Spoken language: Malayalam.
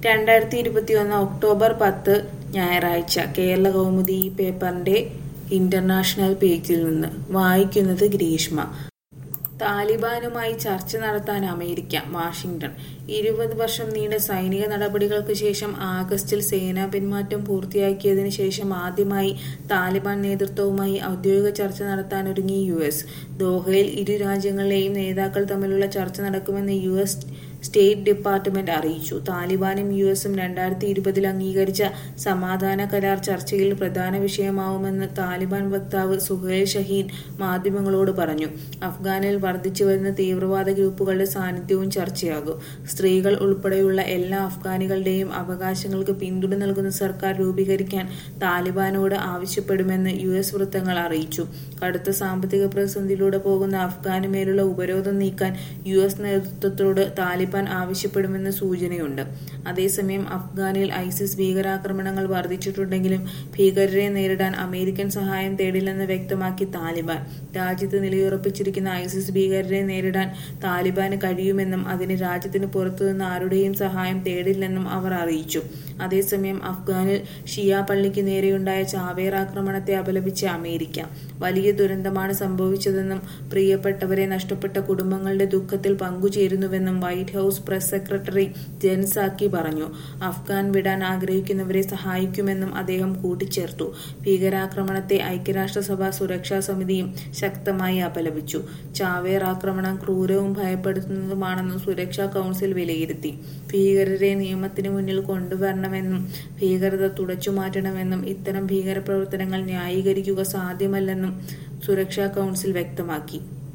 രണ്ടായിരത്തി ഇരുപത്തിയൊന്ന് ഒക്ടോബർ പത്ത് ഞായറാഴ്ച കേരള കൗമുദി ഈ പേപ്പറിന്റെ ഇന്റർനാഷണൽ പേജിൽ നിന്ന് വായിക്കുന്നത് ഗ്രീഷ്മ താലിബാനുമായി ചർച്ച നടത്താൻ അമേരിക്ക വാഷിംഗ്ടൺ ഇരുപത് വർഷം നീണ്ട സൈനിക നടപടികൾക്ക് ശേഷം ആഗസ്റ്റിൽ സേനാ പിന്മാറ്റം പൂർത്തിയാക്കിയതിനു ശേഷം ആദ്യമായി താലിബാൻ നേതൃത്വവുമായി ഔദ്യോഗിക ചർച്ച നടത്താനൊരുങ്ങി യു എസ് ദോഹയിൽ ഇരു രാജ്യങ്ങളിലെയും നേതാക്കൾ തമ്മിലുള്ള ചർച്ച നടക്കുമെന്ന് യു എസ് സ്റ്റേറ്റ് ഡിപ്പാർട്ട്മെന്റ് അറിയിച്ചു താലിബാനും യു എസും രണ്ടായിരത്തി ഇരുപതിൽ അംഗീകരിച്ച സമാധാന കരാർ ചർച്ചയിൽ പ്രധാന വിഷയമാവുമെന്ന് താലിബാൻ വക്താവ് സുഹേൽ ഷഹീൻ മാധ്യമങ്ങളോട് പറഞ്ഞു അഫ്ഗാനിൽ വർദ്ധിച്ചു വരുന്ന തീവ്രവാദ ഗ്രൂപ്പുകളുടെ സാന്നിധ്യവും ചർച്ചയാകും സ്ത്രീകൾ ഉൾപ്പെടെയുള്ള എല്ലാ അഫ്ഗാനികളുടെയും അവകാശങ്ങൾക്ക് പിന്തുണ നൽകുന്ന സർക്കാർ രൂപീകരിക്കാൻ താലിബാനോട് ആവശ്യപ്പെടുമെന്ന് യു എസ് വൃത്തങ്ങൾ അറിയിച്ചു കടുത്ത സാമ്പത്തിക പ്രതിസന്ധിയിലൂടെ പോകുന്ന അഫ്ഗാന് മേലുള്ള ഉപരോധം നീക്കാൻ യു എസ് നേതൃത്വത്തോട് താലിബാൻ ആവശ്യപ്പെടുമെന്ന് സൂചനയുണ്ട് അതേസമയം അഫ്ഗാനിൽ ഐസിസ് ഭീകരാക്രമണങ്ങൾ വർദ്ധിച്ചിട്ടുണ്ടെങ്കിലും ഭീകരരെ നേരിടാൻ അമേരിക്കൻ സഹായം തേടില്ലെന്ന് വ്യക്തമാക്കി താലിബാൻ രാജ്യത്ത് നിലയുറപ്പിച്ചിരിക്കുന്ന ഐസിസ് ഭീകരരെ നേരിടാൻ താലിബാന് കഴിയുമെന്നും അതിന് രാജ്യത്തിന് പുറത്തുനിന്ന് ആരുടെയും സഹായം തേടില്ലെന്നും അവർ അറിയിച്ചു അതേസമയം അഫ്ഗാനിൽ ഷിയ പള്ളിക്ക് നേരെയുണ്ടായ ചാവേർ ആക്രമണത്തെ അപലപിച്ച അമേരിക്ക വലിയ ദുരന്തമാണ് സംഭവിച്ചതെന്നും പ്രിയപ്പെട്ടവരെ നഷ്ടപ്പെട്ട കുടുംബങ്ങളുടെ ദുഃഖത്തിൽ പങ്കുചേരുന്നുവെന്നും White House press secretary Jen Psaki പറഞ്ഞു അഫ്ഗാൻ വിടാൻ ആഗ്രഹിക്കുന്നവരെ സഹായിക്കുമെന്നും അദ്ദേഹം കൂട്ടിച്ചേർത്തു ഭീകരാക്രമണത്തെ ഐക്യരാഷ്ട്രസഭ സുരക്ഷാ സമിതിയും ശക്തമായി അപലപിച്ചു ചാവേർ ആക്രമണം ക്രൂരവും ഭയപ്പെടുത്തുന്നതുമാണെന്നും സുരക്ഷാ കൌൺസിൽ വിലയിരുത്തി ഭീകരരെ നിയമത്തിന് മുന്നിൽ കൊണ്ടുവരണമെന്നും ഭീകരത തുടച്ചുമാറ്റണമെന്നും ഇത്തരം ഭീകരപ്രവർത്തനങ്ങൾ ന്യായീകരിക്കുക സാധ്യമല്ലെന്നും സുരക്ഷാ കൌൺസിൽ വ്യക്തമാക്കി